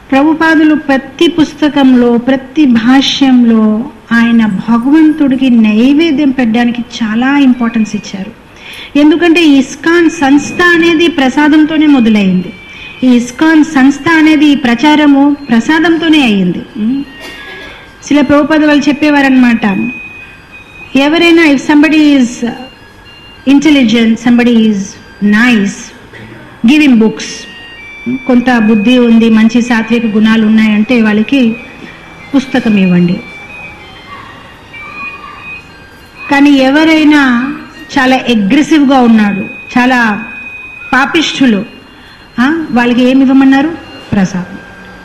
ప్రభుపాదులు ప్రతి పుస్తకంలో ప్రతి భాష్యంలో ఆయన భగవంతుడికి నైవేద్యం పెట్టడానికి చాలా ఇంపార్టెన్స్ ఇచ్చారు ఎందుకంటే ఈ ఇస్కాన్ సంస్థ అనేది ప్రసాదంతోనే మొదలైంది ఈ ఇస్కాన్ సంస్థ అనేది ఈ ప్రచారము ప్రసాదంతోనే అయ్యింది ఉమ్. శిల ప్రభుపాద వాళ్ళు చెప్పేవారనమాట ఎవరైనా if somebody is intelligent somebody is nice give him books కొంత బుద్ధి ఉంది మంచి సాత్విక గుణాలు ఉన్నాయంటే వాళ్ళకి పుస్తకం ఇవ్వండి కానీ ఎవరైనా చాలా అగ్రెసివ్గా ఉన్నాడు చాలా పాపిష్ఠులు ఆ, వాళ్ళకి ఏమి ఇవ్వమన్నారు ప్రసాదం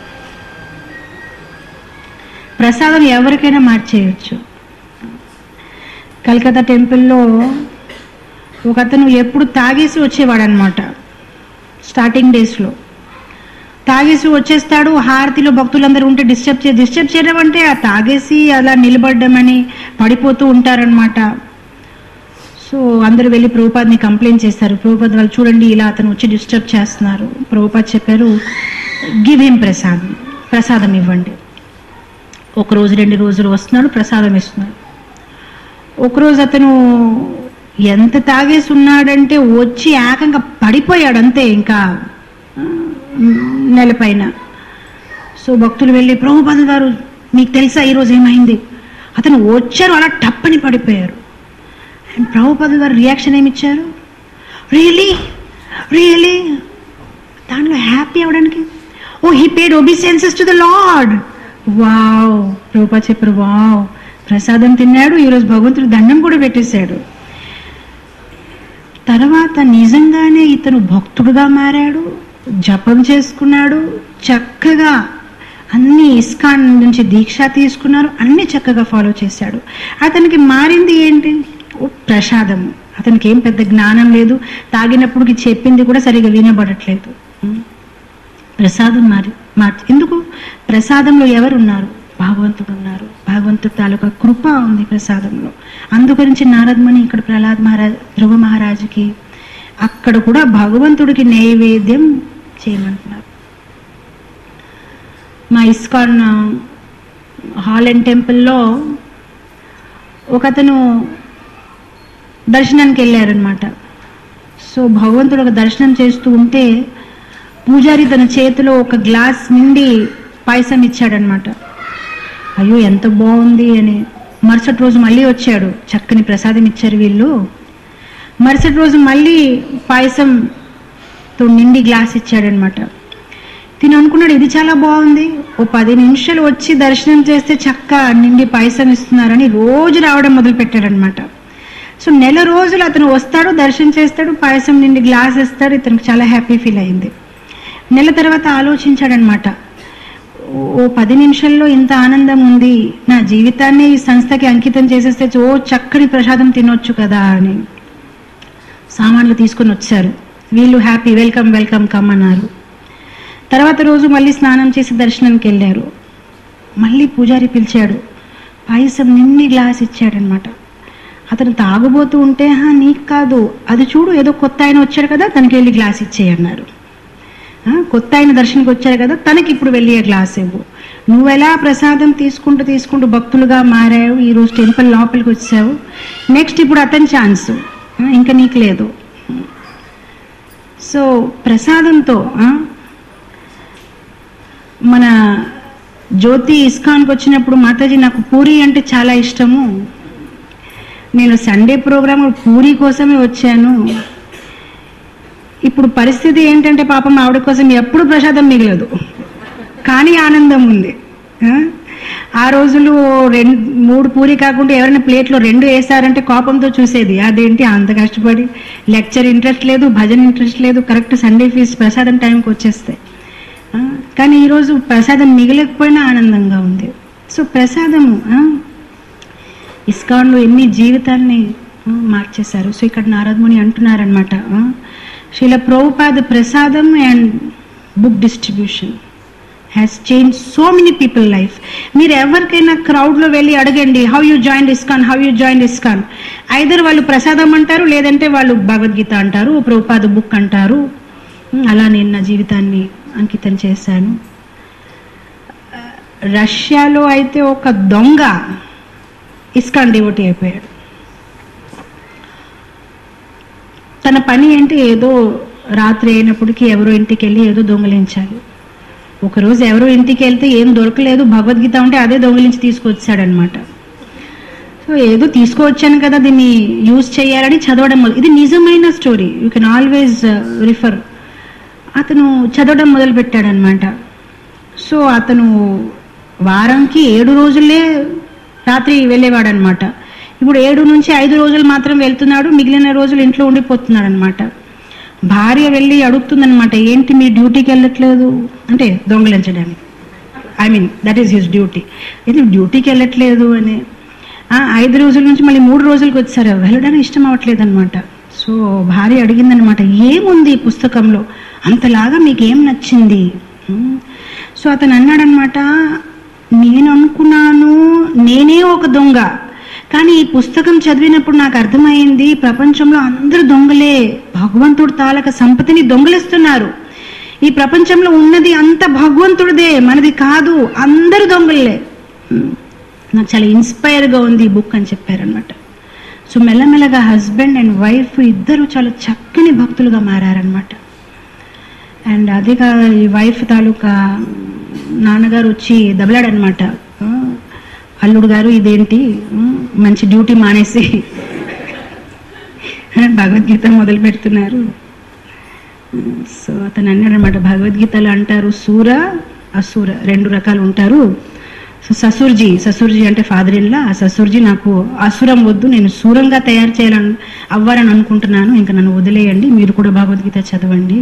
ప్రసాదం ఎవరికైనా మార్చేయచ్చు కలకత్తా టెంపుల్లో ఒక అతను ఎప్పుడు తాగేసి వచ్చేవాడు అనమాట స్టార్టింగ్ డేస్లో తాగేసి వచ్చేస్తాడు హారతిలో భక్తులందరూ ఉంటే డిస్టర్బ్ చే డిస్టర్బ్ చేయడం అంటే ఆ తాగేసి అలా నిలబడ్డం అని పడిపోతూ ఉంటారనమాట సో అందరూ వెళ్ళి ప్రభుపాద్ని కంప్లైంట్ చేస్తారు ప్రభుపాద్ వాళ్ళు చూడండి ఇలా అతను వచ్చి డిస్టర్బ్ చేస్తున్నారు ప్రభుపాద్ చెప్పారు గివ్ హిమ్ ప్రసాదం ప్రసాదం ఇవ్వండి ఒక రోజు రెండు రోజులు వస్తున్నాడు ప్రసాదం ఇస్తున్నాడు ఒకరోజు అతను ఎంత తాగేసి ఉన్నాడంటే వచ్చి ఏకంగా పడిపోయాడు అంతే ఇంకా ఆ, నెలపైన సో భక్తులు వెళ్ళి ప్రభుపాద గారు మీకు తెలుసా ఈరోజు ఏమైంది అతను వచ్చారు అలా టప్పని పడిపోయారు అండ్ ప్రభుపాద గారు రియాక్షన్ ఏమిచ్చారు రియలీ రియలీ దాంట్లో హ్యాపీ అవడానికి oh he paid obeisances to the lord wow Rupa చెప్పారు వావ్ ప్రసాదం తిన్నాడు ఈరోజు భగవంతుడు దండం కూడా పెట్టేశాడు తర్వాత నిజంగానే ఇతను భక్తుడుగా మారాడు జపం చేసుకున్నాడు చక్కగా అన్ని ఇస్కాన్ నుంచి దీక్ష తీసుకున్నారు అన్ని చక్కగా ఫాలో చేశాడు అతనికి మారింది ఏంటి ఓ ప్రసాదము అతనికి ఏం పెద్ద జ్ఞానం లేదు తాగినప్పుడు చెప్పింది కూడా సరిగా వినబడట్లేదు ఉం. ప్రసాదం మారి మార్చి ఎందుకు ప్రసాదంలో ఎవరు ఉన్నారు భగవంతుడు ఉన్నారు భగవంతుడు తాలూకా కృప ఉంది ప్రసాదంలో అందుగురించి నారదమణి ఇక్కడ ప్రహ్లాద్ మహారాజ్ ధ్రువ మహారాజుకి అక్కడ కూడా భగవంతుడికి నైవేద్యం చేయమంటున్నారు మా ఇస్కాన్ హాల్ అండ్ టెంపుల్లో ఒకతను దర్శనానికి వెళ్ళారనమాట సో భగవంతుడు ఒక దర్శనం చేస్తూ ఉంటే పూజారి తన చేతిలో ఒక గ్లాస్ నిండి పాయసం ఇచ్చాడనమాట అయ్యో ఎంత బాగుంది అని మరుసటి రోజు మళ్ళీ వచ్చాడు చక్కని ప్రసాదం ఇచ్చారు వీళ్ళు మరుసటి రోజు మళ్ళీ పాయసంతో నిండి గ్లాస్ ఇచ్చాడనమాట తిని అనుకున్నాడు ఇది చాలా బాగుంది ఓ పది నిమిషాలు వచ్చి దర్శనం చేస్తే చక్క నిండి పాయసం ఇస్తున్నారని రోజు రావడం మొదలు పెట్టాడనమాట సో నెల రోజులు అతను వస్తాడు దర్శనం చేస్తాడు పాయసం నిండి గ్లాస్ ఇస్తాడు ఇతనికి చాలా హ్యాపీ ఫీల్ అయింది నెల తర్వాత ఆలోచించాడనమాట ఓ పది నిమిషాల్లో ఇంత ఆనందం ఉంది నా జీవితాన్ని ఈ సంస్థకి అంకితం చేసేస్తే ఓ చక్కని ప్రసాదం తినొచ్చు కదా అని సామాన్లు తీసుకొని వచ్చారు వీళ్ళు హ్యాపీ వెల్కమ్ వెల్కమ్ కమ్ అన్నారు తర్వాత రోజు మళ్ళీ స్నానం చేసి దర్శనానికి వెళ్ళారు మళ్ళీ పూజారి పిలిచాడు పాయసం నిన్ని గ్లాస్ ఇచ్చాడనమాట అతను తాగుబోతూ ఉంటే "హా, నీకు కాదు అది చూడు ఏదో కొత్త ఆయన వచ్చాడు కదా తనకి వెళ్ళి గ్లాస్ ఇచ్చేయి అన్నారు ఆ, కొత్త ఆయన దర్శనకి వచ్చారు కదా తనకి ఇప్పుడు వెళ్ళి ఆ గ్లాస్ ఇవ్వు నువ్వు ఎలా ప్రసాదం తీసుకుంటూ తీసుకుంటూ భక్తులుగా మారావు ఈ రోజు టెంపుల్ లోపలికి వచ్చావు నెక్స్ట్ ఇప్పుడు అతని ఛాన్స్ ఇంకా నీకు లేదు సో ప్రసాదంతో ఆ, మన జ్యోతి ఇస్కాన్కి వచ్చినప్పుడు మాతాజీ నాకు పూరి అంటే చాలా ఇష్టము నేను సండే ప్రోగ్రామ్ పూరి కోసమే వచ్చాను ఇప్పుడు పరిస్థితి ఏంటంటే పాపం ఆవిడ కోసం ఎప్పుడు ప్రసాదం మిగలదు కానీ ఆనందం ఉంది ఆ? ఆ రోజులు రెండు మూడు పూరి కాకుండా ఎవరైనా ప్లేట్లో రెండు వేసారంటే కోపంతో చూసేది అదేంటి అంత కష్టపడి లెక్చర్ ఇంట్రెస్ట్ లేదు భజన ఇంట్రెస్ట్ లేదు కరెక్ట్ సండే ఫీజ్ ప్రసాదం టైంకి వచ్చేస్తాయి ఆ? కానీ ఈరోజు ప్రసాదం మిగలకపోయినా ఆనందంగా ఉంది సో ప్రసాదము ఆ? ఇస్కాన్లో ఎన్ని జీవితాన్ని ఆ, మార్చేశారు సో ఇక్కడ నారదముని అంటున్నారనమాట శీల ప్రభుపాద ప్రసాదం and book distribution has change so many people life మీరు ఎవరికైనా క్రౌడ్లో వెళ్ళి అడగండి how you join ISKCON how you join ISKCON either వాళ్ళు ప్రసాదం అంటారు లేదంటే వాళ్ళు భగవద్గీత అంటారు ప్రభుపాద బుక్ అంటారు అలా నేను నా జీవితాన్ని అంకితం చేశాను రష్యాలో అయితే ఒక దొంగ ఇస్కాన్ డివోటీ అయిపోయాడు తన పని ఏంటి ఏదో రాత్రి అయినప్పటికీ ఎవరో ఇంటికి వెళ్ళి ఏదో దొంగలించాలి ఒకరోజు ఎవరో ఇంటికి వెళ్తే ఏం దొరకలేదు భగవద్గీత ఉంటే అదే దొంగలించి తీసుకొచ్చాడనమాట సో ఏదో తీసుకువచ్చాను కదా దీన్ని యూజ్ చేయాలని చదవడం మొదలు ఇది నిజమైన story you can always refer అతను చదవడం మొదలు పెట్టాడనమాట సో అతను వారంకి ఏడు రోజులే రాత్రి వెళ్ళేవాడనమాట ఇప్పుడు ఏడు నుంచి ఐదు రోజులు మాత్రం వెళ్తున్నాడు మిగిలిన రోజులు ఇంట్లో ఉండిపోతున్నాడు అనమాట భార్య వెళ్ళి అడుగుతుందనమాట ఏంటి మీ డ్యూటీకి వెళ్ళట్లేదు అంటే దొంగలించడానికి I mean that is his duty ఇది డ్యూటీకి వెళ్ళట్లేదు అని "ఆ, ఐదు రోజుల నుంచి మళ్ళీ మూడు రోజులకి వచ్చారు వెళ్ళడానికి ఇష్టం అవ్వట్లేదు అనమాట సో భార్య అడిగిందనమాట ఏముంది ఈ పుస్తకంలో అంతలాగా మీకు ఏం నచ్చింది "ఉమ్." సో అతను అన్నాడనమాట నేను అనుకున్నాను నేనే ఒక దొంగ కానీ ఈ పుస్తకం చదివినప్పుడు నాకు అర్థమైంది ప్రపంచంలో అందరూ దొంగలే భగవంతుడు తాలక సంపతిని దొంగలిస్తున్నారు ఈ ప్రపంచంలో ఉన్నది అంత భగవంతుడిదే మనది కాదు అందరూ దొంగలే ఉమ్. నాకు చాలా ఇన్స్పైర్ గా ఉంది ఈ బుక్ అని చెప్పారనమాట సో మెల్లమెల్లగా హస్బెండ్ అండ్ వైఫ్ ఇద్దరు చాలా చక్కని భక్తులుగా మారారనమాట అండ్ అదిగా ఈ వైఫ్ తాలూకా నాన్నగారు వచ్చి దబలాడనమాట ఆ, అల్లుడు గారు ఇదేంటి ఆ, మంచి డ్యూటీ మానేసి భగవద్గీత మొదలు పెడుతున్నారు సో అతను అన్నాడనమాట భగవద్గీతలో అంటారు సూర అసూర రెండు రకాలు ఉంటారు సో ససూర్జీ ససూర్జీ అంటే ఫాదర్ ఇన్లా ఆ ససూర్జీ నాకు అసురం వద్దు నేను సూరంగా తయారు చేయాలని అవ్వాలని అనుకుంటున్నాను ఇంకా నన్ను వదిలేయండి మీరు కూడా భగవద్గీత చదవండి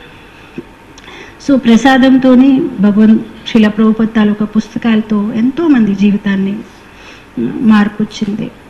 సో ప్రసాదంతో భగవన్ శిల ప్రభుపత్ తాలూకా పుస్తకాలతో ఎంతో మంది జీవితాన్ని ఉమ్, మార్పు వచ్చింది